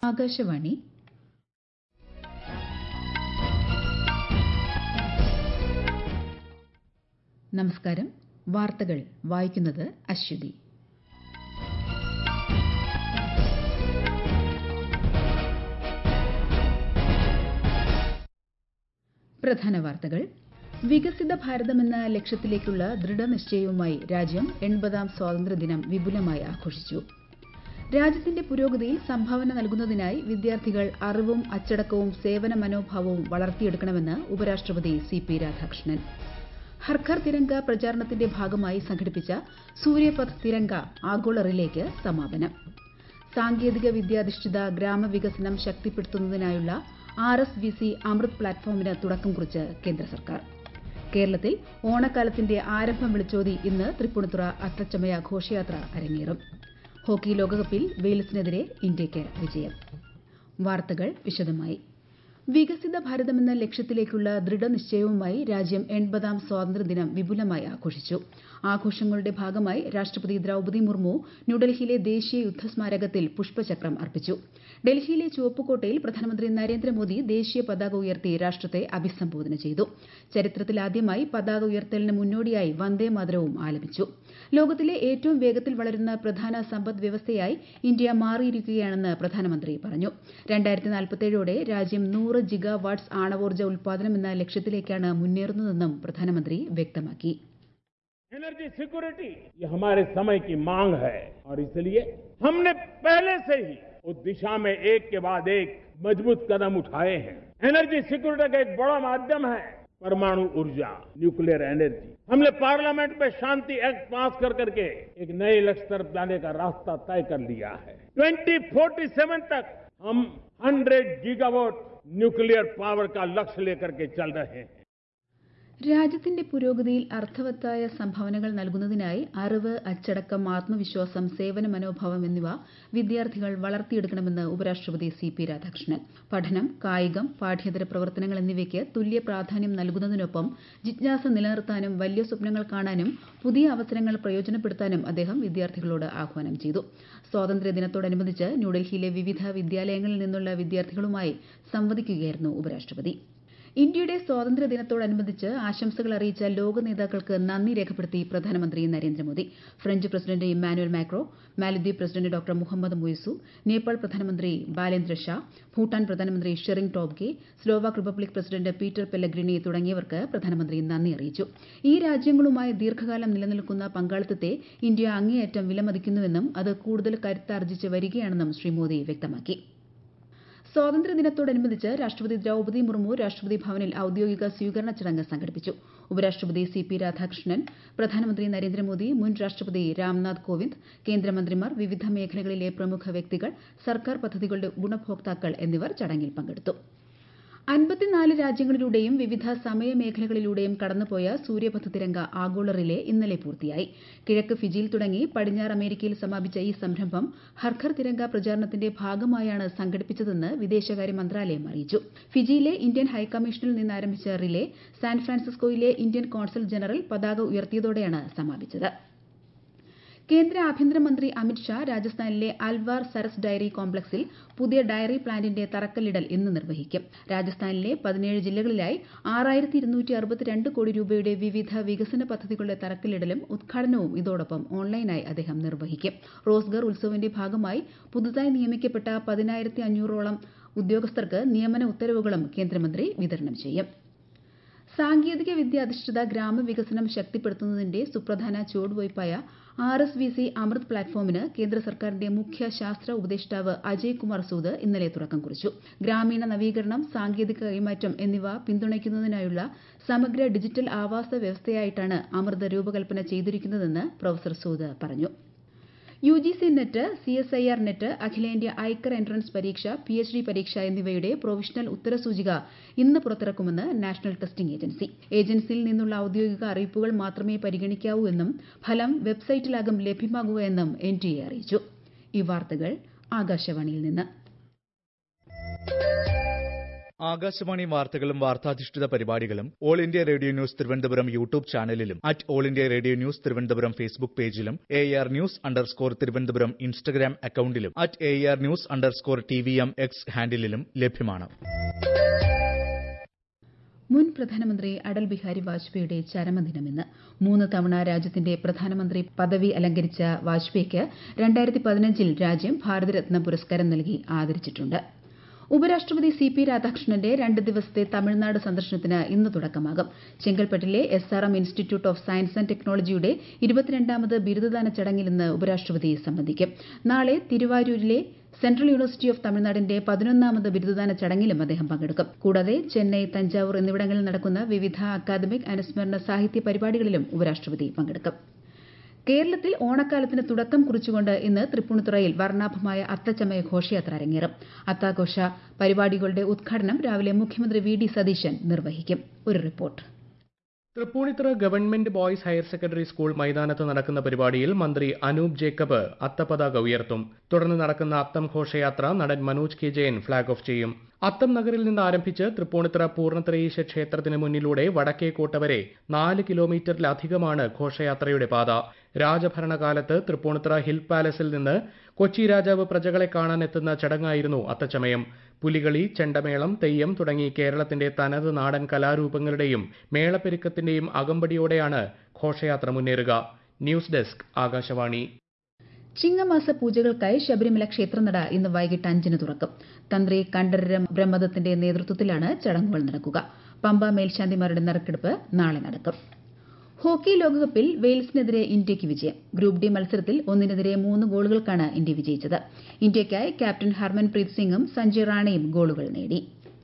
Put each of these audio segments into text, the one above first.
ആകാശവാണി നമസ്കാരം വാർത്തകൾ വായിക്കുന്നത് അശ്വതി പ്രധാന വാർത്തകൾ വികസിത ഭാരതമെന്ന ലക്ഷ്യത്തിലേക്കുള്ള ദൃഢനിശ്ചയവുമായി രാജ്യം എൺപതാം സ്വാതന്ത്ര്യദിനം വിപുലമായി ആഘോഷിച്ചു രാജ്യത്തിന്റെ പുരോഗതിയിൽ സംഭാവന നൽകുന്നതിനായി വിദ്യാർത്ഥികൾ അറിവും അച്ചടക്കവും സേവന മനോഭാവവും വളർത്തിയെടുക്കണമെന്ന് ഉപരാഷ്ട്രപതി സി പി രാധാകൃഷ്ണൻ ഹർഘർ തിരങ്ക പ്രചാരണത്തിന്റെ ഭാഗമായി സംഘടിപ്പിച്ച സൂര്യപഥ് തിരങ്ക ആഗോള റിലേക്ക് സമാപനം സാങ്കേതിക വിദ്യാധിഷ്ഠിത ഗ്രാമവികസനം ശക്തിപ്പെടുത്തുന്നതിനായുള്ള R S V C Amrit പ്ലാറ്റ്ഫോമിന് തുടക്കം കുറിച്ച് കേന്ദ്ര സർക്കാർ കേരളത്തിൽ ഓണക്കാലത്തിന്റെ ആരംഭം വിളിച്ചോതി ഇന്ന് തൃപ്പൂണിത്തുറ അത്തച്ചമയ ഘോഷയാത്ര അരങ്ങേറും ഹോക്കി ലോകകപ്പിൽ വെയിൽസിനെതിരെ ഇന്ത്യയ്ക്ക് വിജയം വാർത്തകൾ വിശദമായി വികസിത ഭാരതമെന്ന ലക്ഷ്യത്തിലേക്കുള്ള ദൃഢനിശ്ചയവുമായി രാജ്യം എൺപതാം സ്വാതന്ത്ര്യദിനം വിപുലമായി ആഘോഷിച്ചു ആഘോഷങ്ങളുടെ ഭാഗമായി രാഷ്ട്രപതി ദ്രൌപദി മുർമു ന്യൂഡൽഹിയിലെ ദേശീയ യുദ്ധസ്മാരകത്തിൽ പുഷ്പചക്രം അർപ്പിച്ചു ഡൽഹിയിലെ ചുവപ്പുകോട്ടയിൽ പ്രധാനമന്ത്രി നരേന്ദ്രമോദി ദേശീയ പതാക ഉയർത്തി രാഷ്ട്രത്തെ അഭിസംബോധന ചെയ്തു ചരിത്രത്തിലാദ്യമായി പതാക ഉയർത്തലിന് മുന്നോടിയായി വന്ദേമാതരവും ആലപിച്ചു ലോകത്തിലെ ഏറ്റവും വേഗത്തിൽ വളരുന്ന പ്രധാന സമ്പദ് വ്യവസ്ഥയായി ഇന്ത്യ മാറിയിരിക്കുകയാണെന്ന് പ്രധാനമന്ത്രി പറഞ്ഞു രണ്ടായിരത്തി നാൽപ്പത്തേഴോടെ രാജ്യം നൂറ് ജിഗാ വാട്ട്സ് ആണവോർജ്ജ ഉൽപാദനം എന്ന ലക്ഷ്യത്തിലേക്കാണ് മുന്നേറുന്നതെന്നും പ്രധാനമന്ത്രി വ്യക്തമാക്കി एनर्जी सिक्योरिटी ये हमारे समय की मांग है और इसलिए हमने पहले से ही उस दिशा में एक के बाद एक मजबूत कदम उठाए हैं एनर्जी सिक्योरिटी का एक बड़ा माध्यम है परमाणु ऊर्जा न्यूक्लियर एनर्जी हमने पार्लियामेंट में शांति एक्ट पास कर करके एक नए लक्ष्य तरफ जाने का रास्ता तय कर लिया है 2047 तक हम 100 गीगावाट न्यूक्लियर पावर का लक्ष्य लेकर के चल रहे हैं രാജ്യത്തിന്റെ പുരോഗതിയിൽ അർത്ഥവത്തായ സംഭാവനകൾ നൽകുന്നതിനായി അറിവ് അച്ചടക്കം ആത്മവിശ്വാസം സേവന മനോഭാവം എന്നിവ വിദ്യാർത്ഥികൾ വളർത്തിയെടുക്കണമെന്ന് ഉപരാഷ്ട്രപതി സി പി രാധാകൃഷ്ണൻ പഠനം കായികം പാഠ്യേതര പ്രവർത്തനങ്ങൾ എന്നിവയ്ക്ക് തുല്യ പ്രാധാന്യം നൽകുന്നതിനൊപ്പം ജിജ്ഞാസ നിലനിർത്താനും വലിയ സ്വപ്നങ്ങൾ കാണാനും പുതിയ അവസരങ്ങൾ പ്രയോജനപ്പെടുത്താനും അദ്ദേഹം വിദ്യാർത്ഥികളോട് ആഹ്വാനം ചെയ്തു സ്വാതന്ത്ര്യദിനത്തോടനുബന്ധിച്ച് ന്യൂഡൽഹിയിലെ വിവിധ വിദ്യാലയങ്ങളിൽ നിന്നുള്ള വിദ്യാർത്ഥികളുമായി സംവദിക്കുകയായിരുന്നു ഉപരാഷ്ട്രപതി ഇന്ത്യയുടെ സ്വാതന്ത്ര്യ ദിനത്തോടനുബന്ധിച്ച് ആശംസകൾ അറിയിച്ച ലോക നേതാക്കൾക്ക് നന്ദി രേഖപ്പെടുത്തി പ്രധാനമന്ത്രി Narendra Modi French president Emmanuel Macron മാലദ്വീപ് പ്രസിഡന്റ് ഡോക്ടർ മുഹമ്മദ് മുയസു നേപ്പാൾ പ്രധാനമന്ത്രി ബാലേന്ദ്ര ഷാ ഭൂട്ടാൻ പ്രധാനമന്ത്രി Tshering Tobgay Slovak Republic president Peter Pellegrini തുടങ്ങിയവർക്ക് പ്രധാനമന്ത്രി നന്ദി അറിയിച്ചു ഈ രാജ്യങ്ങളുമായി ദീർഘകാലം നിലനിൽക്കുന്ന പങ്കാളിത്തത്തെ ഇന്ത്യ അങ്ങേയറ്റം വിലമതിക്കുന്നുവെന്നും അത് കൂടുതൽ കരുത്താർജിച്ച് വരികയാണെന്നും ശ്രീ മോദി വ്യക്തമാക്കി സ്വാതന്ത്ര്യദിനത്തോടനുബന്ധിച്ച് രാഷ്ട്രപതി ദ്രൌപദി മുർമു രാഷ്ട്രപതി ഭവനിൽ ഔദ്യോഗിക സ്വീകരണ ചടങ്ങ് സംഘടിപ്പിച്ചു ഉപരാഷ്ട്രപതി സി പി രാധാകൃഷ്ണൻ പ്രധാനമന്ത്രി നരേന്ദ്രമോദി മുൻ രാഷ്ട്രപതി രാംനാഥ് കോവിന്ദ് കേന്ദ്രമന്ത്രിമാർ വിവിധ മേഖലകളിലെ പ്രമുഖ വ്യക്തികൾ സർക്കാർ പദ്ധതികളുടെ ഗുണഭോക്താക്കൾ എന്നിവർ ചടങ്ങിൽ പങ്കെടുത്തു അൻപത്തിനാല് രാജ്യങ്ങളിലൂടെയും വിവിധ സമയമേഖലകളിലൂടെയും കടന്നുപോയ സൂര്യപഥ് തിരങ്ക ആഗോള റിലേ ഇന്നലെ പൂർത്തിയായി കിഴക്ക് ഫിജിയിൽ തുടങ്ങി പടിഞ്ഞാറ് അമേരിക്കയിൽ സമാപിച്ച ഈ സംരംഭം ഹർഘർ തിരങ്ക പ്രചാരണത്തിന്റെ ഭാഗമായാണ് സംഘടിപ്പിച്ചതെന്ന് വിദേശകാര്യ മന്ത്രാലയം അറിയിച്ചു ഫിജിയിലെ ഇന്ത്യൻ ഹൈക്കമ്മീഷനിൽ നിന്ന് ആരംഭിച്ച റിലേ സാൻ ഫ്രാൻസിസ്കോയിലെ ഇന്ത്യൻ കോൺസൽ ജനറൽ പതാക ഉയർത്തിയതോടെയാണ് സമാപിച്ചത് കേന്ദ്ര ആഭ്യന്തരമന്ത്രി അമിത് ഷാ രാജസ്ഥാനിലെ അൽവാർ സരസ് ഡയറി കോംപ്ലക്സിൽ പുതിയ ഡയറി പ്ലാന്റിന്റെ തറക്കല്ലിടൽ ഇന്ന് നിർവഹിക്കും രാജസ്ഥാനിലെ പതിനേഴ് ജില്ലകളിലായി ആറായിരത്തി ഇരുന്നൂറ്റി അറുപത്തിരണ്ട് കോടി രൂപയുടെ വിവിധ വികസന പദ്ധതികളുടെ തറക്കല്ലിടലും ഉദ്ഘാടനവും ഇതോടൊപ്പം ഓൺലൈനായി അദ്ദേഹം നിർവഹിക്കും റോസ്ഗർ ഉത്സവിന്റെ ഭാഗമായി പുതുതായി നിയമിക്കപ്പെട്ട പതിനായിരത്തി അഞ്ഞൂറോളം ഉദ്യോഗസ്ഥർക്ക് നിയമന ഉത്തരവുകളും കേന്ദ്രമന്ത്രി വിതരണം ചെയ്യും സാങ്കേതിക വിദ്യ അധിഷ്ഠിത ഗ്രാമവികസനം ശക്തിപ്പെടുത്തുന്നതിന്റെ സുപ്രധാന ചുവടുവയ്പായ R S V C Amrit പ്ലാറ്റ്ഫോമിന് കേന്ദ്ര സർക്കാരിന്റെ മുഖ്യ ശാസ്ത്ര ഉപദേഷ്ടാവ് അജയ് കുമാർ സൂദ് ഇന്നലെ തുടക്കം കുറിച്ചു ഗ്രാമീണ നവീകരണം സാങ്കേതിക കൈമാറ്റം എന്നിവ പിന്തുണയ്ക്കുന്നതിനായുള്ള സമഗ്ര ഡിജിറ്റൽ ആവാസ വ്യവസ്ഥയായിട്ടാണ് അമൃത് രൂപകൽപ്പന ചെയ്തിരിക്കുന്നതെന്ന് പ്രൊഫസർ സൂദ് പറഞ്ഞു U G C net C S I R net അഖിലേന്ത്യാ ഐക്കർ എൻട്രൻസ് പരീക്ഷ പി എച്ച് ഡി പരീക്ഷ എന്നിവയുടെ പ്രൊവിഷണൽ ഉത്തരസൂചിക ഇന്ന് പുറത്തിറക്കുമെന്ന് നാഷണൽ ടെസ്റ്റിംഗ് ഏജൻസി ഏജൻസിയിൽ നിന്നുള്ള ഔദ്യോഗിക അറിയിപ്പുകൾ മാത്രമേ പരിഗണിക്കാവൂ എന്നും ഫലം വെബ്സൈറ്റിലാകും ലഭ്യമാകുക എന്നും എൻ ടി എ അറിയിച്ചു ഈ വാർത്തകൾ ആകാശവാണിയിൽ നിന്ന് ആകാശവാണി വാർത്തകളും വാർത്താധിഷ്ഠിത പരിപാടികളും All India Radio News Thiruvananthapuram YouTube ചാനലിലും at All India Radio News Thiruvananthapuram Facebook പേജിലും A R news underscore Thiruvananthapuram Instagram അക്കൌണ്ടിലും at A R news underscore T V M X ഹാൻഡിലും ലഭ്യമാണ് മുൻ പ്രധാനമന്ത്രി അടൽ ബിഹാരി വാജ്പേയിയുടെ ചരമദിനം ഇന്ന് മൂന്ന് തവണ രാജ്യത്തിന്റെ പ്രധാനമന്ത്രി പദവി അലങ്കരിച്ച വാജ്പേയിക്ക് രണ്ടായിരത്തി പതിനഞ്ചിൽ രാജ്യം ഭാരതരത്ന പുരസ്കാരം നൽകി ആദരിച്ചിട്ടുണ്ട് ഉപരാഷ്ട്രപതി സി പി രാധാകൃഷ്ണന്റെ രണ്ട് ദിവസത്തെ തമിഴ്നാട് സന്ദർശനത്തിന് ഇന്ന് തുടക്കമാകും ചെങ്കൽപ്പെട്ടിലെ S R M Institute of Science and ടെക്നോളജിയുടെ ഇരുപത്തിരണ്ടാമത് ബിരുദദാന ചടങ്ങിൽ ഇന്ന് ഉപരാഷ്ട്രപതി സംബന്ധിക്കും നാളെ തിരുവാരൂരിലെ സെൻട്രൽ യൂണിവേഴ്സിറ്റി ഓഫ് തമിഴ്നാടിന്റെ പതിനൊന്നാമത് ബിരുദദാന ചടങ്ങിലും അദ്ദേഹം പങ്കെടുക്കും കൂടാതെ ചെന്നൈ തഞ്ചാവൂർ എന്നിവിടങ്ങളിൽ നടക്കുന്ന വിവിധ അക്കാദമിക് അനുസ്മരണ സാഹിത്യ പരിപാടികളിലും ഉപരാഷ്ട്രപതി പങ്കെടുക്കും കേരളത്തിൽ ഓണക്കാലത്തിന് തുടക്കം കുറിച്ചുകൊണ്ട് ഇന്ന് തൃപ്പൂണിത്തുറയിൽ വർണ്ണാഭമായ അത്തച്ചമയ ഘോഷയാത്ര അരങ്ങേറും അത്താഘോഷ പരിപാടികളുടെ ഉദ്ഘാടനം രാവിലെ മുഖ്യമന്ത്രി വി ഡി സതീശൻ നിർവഹിക്കും ഒരു report Tripunithura government boys higher secondary school മൈതാനത്ത് നടക്കുന്ന പരിപാടിയിൽ മന്ത്രി അനൂപ് ജേക്കബ് അത്തപതാക ഉയർത്തും തുടർന്ന് നടക്കുന്ന അത്തം ഘോഷയാത്ര നടൻ Manoj K Jayan flag off ചെയ്യും അത്തം നഗറിൽ നിന്ന് ആരംഭിച്ച് തൃപ്പൂണിത്തുറ പൂർണ്ണത്രയീശ ക്ഷേത്രത്തിന് മുന്നിലൂടെ വടക്കേക്കോട്ട വരെ നാല് കിലോമീറ്ററിലധികമാണ് ഘോഷയാത്രയുടെ പാത രാജഭരണകാലത്ത് തൃപ്പൂണിത്തുറ ഹിൽ പാലസിൽ നിന്ന് കൊച്ചി രാജാവ് പ്രജകളെ കാണാൻ എത്തുന്ന ചടങ്ങായിരുന്നു അത്തച്ചമയം പുലികളി ചെണ്ടമേളം തെയ്യം തുടങ്ങി കേരളത്തിന്റെ തനത് നാടൻ കലാരൂപങ്ങളുടെയും മേളപ്പെരുക്കത്തിന്റെയും അകമ്പടിയോടെയാണ് ഘോഷയാത്ര മുന്നേറുക ന്യൂസ് ഡെസ്ക് ആകാശവാണി ചിങ്ങമാസ പൂജകൾക്കായി ശബരിമല ക്ഷേത്രനട ഇന്ന് വൈകിട്ട് അഞ്ചിന് തുറക്കും തന്ത്രി കണ്ഠരര ബ്രഹ്മദത്തിന്റെ നേതൃത്വത്തിലാണ് ചടങ്ങുകൾ നടക്കുക പമ്പ മേൽശാന്തിമാരുടെ നറുക്കെടുപ്പ് നാളെ നടക്കും ഹോക്കി ലോകകപ്പിൽ വെയിൽസിനെതിരെ ഇന്ത്യയ്ക്ക് വിജയം ഗ്രൂപ്പ് ഡി മത്സരത്തിൽ ഒന്നിനെതിരെ മൂന്ന് ഗോളുകൾക്കാണ് ഇന്ത്യ വിജയിച്ചത് ഇന്ത്യയ്ക്കായി ക്യാപ്റ്റൻ ഹർമൻപ്രീത് സിംഗും സഞ്ജയ് റാണയും ഗോളുകൾ നേടി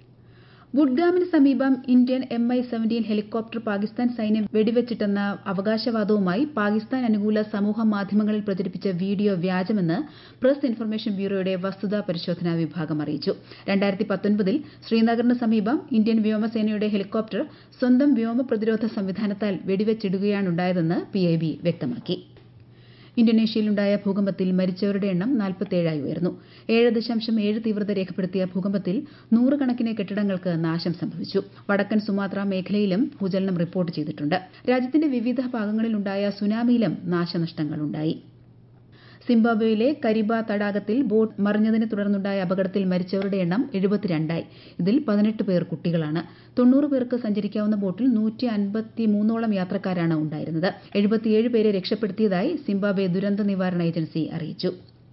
ഗുഡ്ഗാമിന് സമീപം Indian M I seventeen helicopter Pakistan സൈന്യം വെടിവെച്ചിട്ടെന്ന അവകാശവാദവുമായി പാകിസ്ഥാൻ അനുകൂല സമൂഹ മാധ്യമങ്ങളിൽ പ്രചരിപ്പിച്ച വീഡിയോ വ്യാജമെന്ന് പ്രസ് ഇൻഫർമേഷൻ ബ്യൂറോയുടെ വസ്തുതാ പരിശോധനാ വിഭാഗം അറിയിച്ചു രണ്ടായിരത്തി പത്തൊൻപതിൽ ശ്രീനഗറിന് സമീപം ഇന്ത്യൻ വ്യോമസേനയുടെ ഹെലികോപ്റ്റർ സ്വന്തം വ്യോമ പ്രതിരോധ സംവിധാനത്താൽ വെടിവെച്ചിടുകയാണുണ്ടായതെന്ന് പിഐബി വ്യക്തമാക്കി ഇന്തോനേഷ്യയിലുണ്ടായ ഭൂകമ്പത്തിൽ മരിച്ചവരുടെ എണ്ണം നാൽപ്പത്തേഴായി ഉയർന്നു ഏഴ് ദശാംശം ഏഴ് തീവ്രത രേഖപ്പെടുത്തിയ ഭൂകമ്പത്തിൽ നൂറുകണക്കിന് കെട്ടിടങ്ങൾക്ക് നാശം സംഭവിച്ചു വടക്കൻ സുമാത്ര മേഖലയിലും ഭൂചലനം റിപ്പോർട്ട് ചെയ്തിട്ടുണ്ട് രാജ്യത്തിന്റെ വിവിധ ഭാഗങ്ങളിലുണ്ടായ സുനാമിയിലും നാശനഷ്ടങ്ങളുണ്ടായി സിംബാബ്വേയിലെ കരിബ തടാകത്തിൽ ബോട്ട് മറിഞ്ഞതിനെ തുടർന്നുണ്ടായ അപകടത്തിൽ മരിച്ചവരുടെ എണ്ണം എഴുപത്തിരണ്ടായി ഇതിൽ പതിനെട്ട് പേർ കുട്ടികളാണ് തൊണ്ണൂറ് പേർക്ക് സഞ്ചരിക്കാവുന്ന ബോട്ടിൽ നൂറ്റി അൻപത്തി മൂന്നോളം യാത്രക്കാരാണ് ഉണ്ടായിരുന്നത് എഴുപത്തിയേഴ് പേരെ രക്ഷപ്പെടുത്തിയതായി സിംബാബ്വെ ദുരന്ത നിവാരണ ഏജൻസി അറിയിച്ചു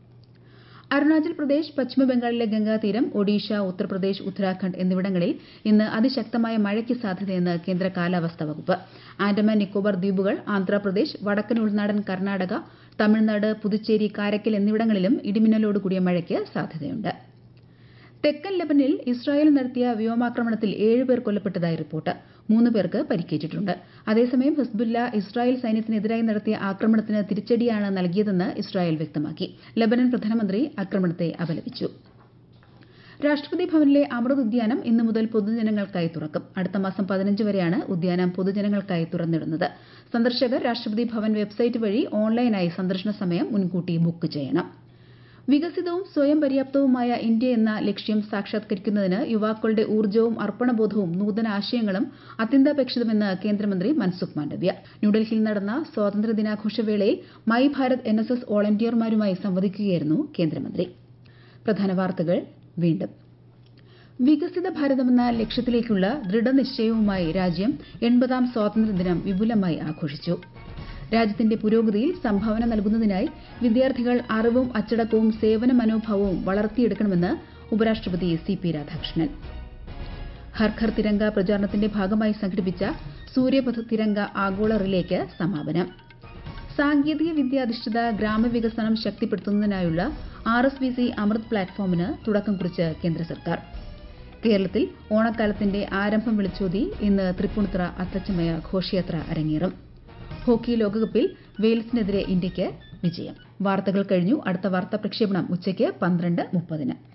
അരുണാചൽ പ്രദേശ് പശ്ചിമബംഗാളിലെ ഗംഗാതീരം ഒഡീഷ ഉത്തർപ്രദേശ് ഉത്തരാഖണ്ഡ് എന്നിവിടങ്ങളിൽ ഇന്ന് അതിശക്തമായ മഴയ്ക്ക് സാധ്യതയെന്ന് കേന്ദ്ര കാലാവസ്ഥാ വകുപ്പ് ആൻഡമാൻ നിക്കോബാർ ദ്വീപുകൾ ആന്ധ്രാപ്രദേശ് വടക്കൻ ഉൾനാടൻ കർണാടക തമിഴ്നാട് പുതുച്ചേരി കാരക്കൽ എന്നിവിടങ്ങളിലും ഇടിമിന്നലോട് കൂടിയ മഴയ്ക്ക് സാധ്യതയുണ്ട് തെക്കൻ ലബനിൽ ഇസ്രായേൽ നടത്തിയ വ്യോമാക്രമണത്തിൽ ഏഴുപേർ കൊല്ലപ്പെട്ടതായി റിപ്പോർട്ട് മൂന്ന് പേർക്ക് പരിക്കേറ്റിട്ടുണ്ട് അതേസമയം ഹിസ്ബുല്ല ഇസ്രായേൽ സൈന്യത്തിനെതിരായി നടത്തിയ ആക്രമണത്തിന് തിരിച്ചടിയാണ് നൽകിയതെന്ന് ഇസ്രായേൽ വ്യക്തമാക്കി ലബനൻ പ്രധാനമന്ത്രി ആക്രമണത്തെ അപലപിച്ചു രാഷ്ട്രപതി ഭവനിലെ അമൃത് ഉദ്യാനം ഇന്നു മുതൽ പൊതുജനങ്ങൾക്കായി തുറക്കും അടുത്ത മാസം പതിനഞ്ച് വരെയാണ് ഉദ്യാനം പൊതുജനങ്ങൾക്കായി തുറന്നിടുന്നത് സന്ദർശകർ രാഷ്ട്രപതി ഭവൻ വെബ്സൈറ്റ് വഴി ഓൺലൈനായി സന്ദർശന സമയം മുൻകൂട്ടി ബുക്ക് ചെയ്യണം വികസിതവും സ്വയം പര്യാപ്തവുമായ ഇന്ത്യ എന്ന ലക്ഷ്യം സാക്ഷാത്കരിക്കുന്നതിന് യുവാക്കളുടെ ഊർജ്ജവും അർപ്പണബോധവും നൂതന ആശയങ്ങളും അത്യന്താപേക്ഷിതമെന്ന് കേന്ദ്രമന്ത്രി മൻസുഖ് മാണ്ഡവ്യ ന്യൂഡൽഹിയിൽ നടന്ന സ്വാതന്ത്ര്യ ദിനാഘോഷവേളയിൽ my Bharat N S S വോളണ്ടിയർമാരുമായി സംവദിക്കുകയായിരുന്നു കേന്ദ്രമന്ത്രി പ്രധാന വാർത്തകൾ വീണ്ടും വികസിത ഭാരതമെന്ന ലക്ഷ്യത്തിലേക്കുള്ള ദൃഢനിശ്ചയവുമായി രാജ്യം എൺപതാം സ്വാതന്ത്ര്യദിനം വിപുലമായി ആഘോഷിച്ചു രാജ്യത്തിന്റെ പുരോഗതിയിൽ സംഭാവന നൽകുന്നതിനായി വിദ്യാർത്ഥികൾ അറിവും അച്ചടക്കവും സേവന മനോഭാവവും വളർത്തിയെടുക്കണമെന്ന് ഉപരാഷ്ട്രപതി സി പി രാധാകൃഷ്ണൻ ഹർഘർ തിരങ്ക പ്രചാരണത്തിന്റെ ഭാഗമായി സംഘടിപ്പിച്ച സൂര്യപഥ് തിരങ്ക ആഗോള റിലേക്ക് സമാപനം സാങ്കേതിക വിദ്യ അധിഷ്ഠിത ഗ്രാമവികസനം ശക്തിപ്പെടുത്തുന്നതിനായുള്ള R S B C Amrit പ്ലാറ്റ്ഫോമിന് തുടക്കം കുറിച്ച് കേന്ദ്ര സർക്കാർ കേരളത്തിൽ ഓണക്കാലത്തിന്റെ ആരംഭം വിളിച്ചോതി ഇന്ന് തൃപ്പൂണിത്തുറ അത്തച്ചമയ ഘോഷയാത്ര അരങ്ങേറും ഹോക്കി ലോകകപ്പിൽ വെയിൽസിനെതിരെ ഇന്ത്യയ്ക്ക് വിജയം വാർത്തകൾ കഴിഞ്ഞു അടുത്ത വാർത്താ പ്രക്ഷേപണം ഉച്ചയ്ക്ക് പന്ത്രണ്ട് മുപ്പതിന്